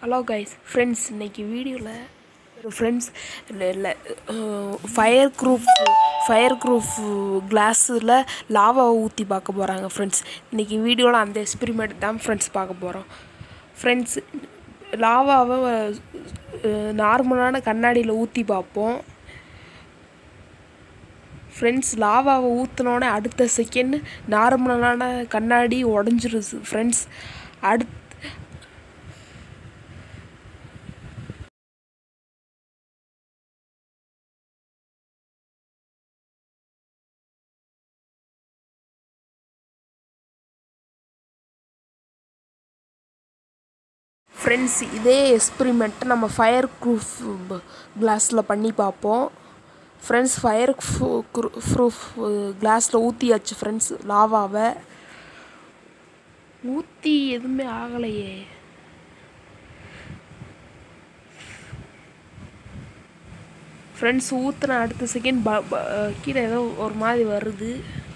hello guys friends இன்னைக்கு வீடியோவில் ஒரு ஃப்ரெண்ட்ஸ் இல்லை இல்லை ஃபயர் க்ரூஃப் ஃபயர் க்ரூஃப் கிளாஸில் லாவாவை ஊற்றி பார்க்க போகிறாங்க ஃப்ரெண்ட்ஸ் இன்றைக்கி வீடியோவில் அந்த எக்ஸ்பெரிமெண்ட் தான் ஃப்ரெண்ட்ஸ் பார்க்க போகிறோம் ஃப்ரெண்ட்ஸ் லாவாவை நார்மலான கண்ணாடியில் ஊற்றி பார்ப்போம் ஃப்ரெண்ட்ஸ் லாவாவை ஊற்றினோடனே அடுத்த செகண்ட் நார்மலான கண்ணாடி உடஞ்சிருச்சு ஃப்ரெண்ட்ஸ் அடுத் ஃப்ரெண்ட்ஸ் இதே எக்ஸ்பெரிமெண்ட்டை நம்ம ஃபயர் ப்ரூஃப் கிளாஸில் பண்ணி பார்ப்போம் ஃப்ரெண்ட்ஸ் ஃபயர் ப்ரூஃப் கிளாஸில் ஊற்றியாச்சு ஃப்ரெண்ட்ஸ் லாவாவை ஊற்றி எதுவுமே ஆகலையே ஃப்ரெண்ட்ஸ் ஊற்றின அடுத்த செகண்ட் ப ப கீழே ஏதோ ஒரு மாதிரி வருது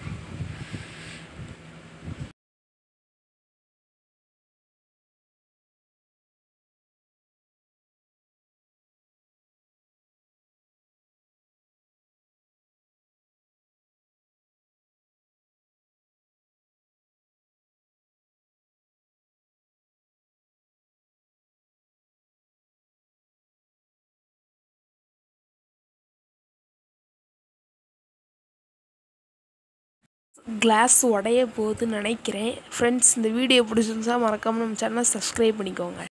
கிளாஸ் உடைய போகுதுன்னு நினைக்கிறேன் ஃப்ரெண்ட்ஸ் இந்த வீடியோ பிடிச்சிருந்தா மறக்காமல் நம்ம சேனலை சப்ஸ்கிரைப் பண்ணிக்கோங்க